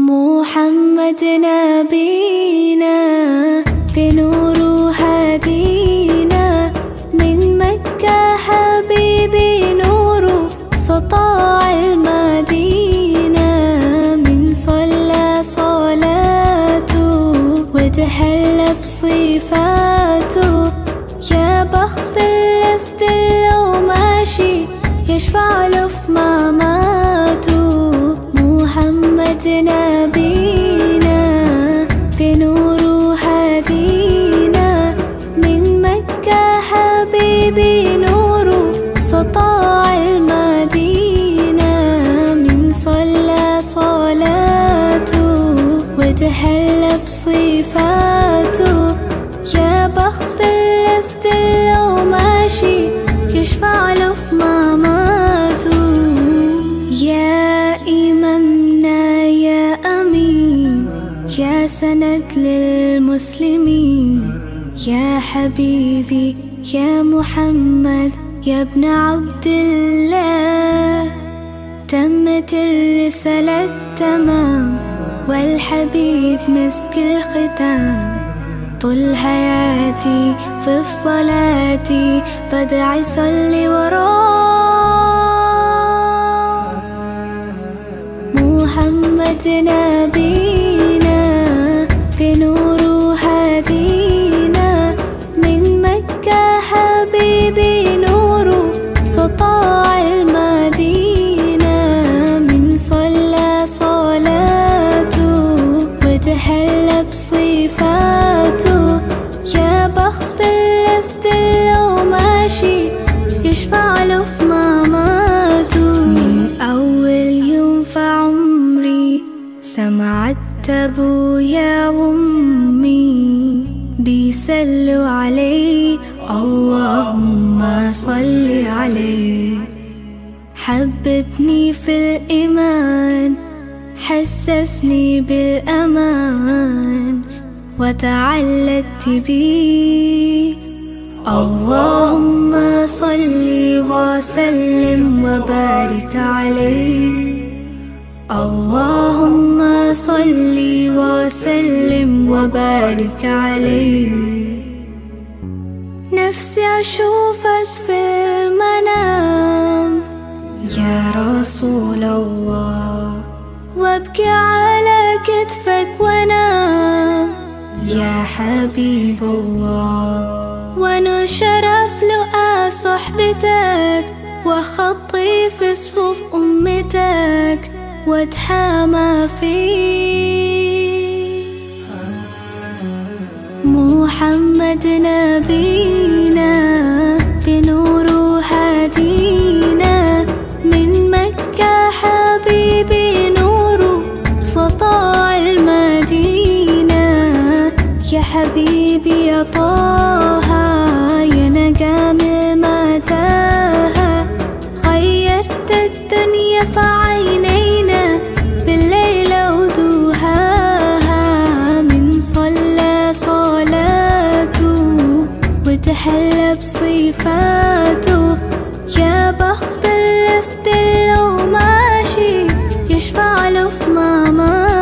محمد نبينا بنور هدينا من مكة حبيبي نور سطاع المدينة من صلى صلاته وتهلى بصفاته يا بخت اللفت لو ماشي يشفع له في مماته محمد نبينا بنور هدينا من مكة حبيبي نور سطاع المدينة من صلى صلاته وتهلى بصفاته يا بخت اللفت لو ماشي يشفع له في مماته يا إمامنا يا أمين يا سند للمسلمين يا حبيبي يا محمد يا ابن عبد الله تمت الرسالة تمام والحبيب مسك الختام طول حياتي في صلاتي بدعي صلي وراه محمد نبينا بنور هدينا من مكة حبيبي نور سطاع المدينة من صلى صلاته وتهلى بصفاته يا بخت اللفت لو ماشي يشفع له في مماته من أول يوم في عمري سمعت أبويا وأمي بيسلوا علي اللهم صل عليه حببني في الإيمان حسسني بالأمان وتعلقت بيه اللهم صل وسلم وبارك عليه اللهم صل وسلم وبارك عليه نفسي أشوفك في المنام يا رسول الله وابكي على كتفك وانام يا حبيب الله وانا شرف لقى صحبتك وخطي في صفوف امتك واتحامى فيك محمد نبينا بنور هدينا من مكة حبيبي نور سطاع المدينة يا حبيبي يا طه يا نجم المتاهة خيرت الدنيا في عينينا بالليل ودوهاها من صلى صلاته وتحلى بصفاته يا بخت اللفت لو ماشي يشفع له في مماته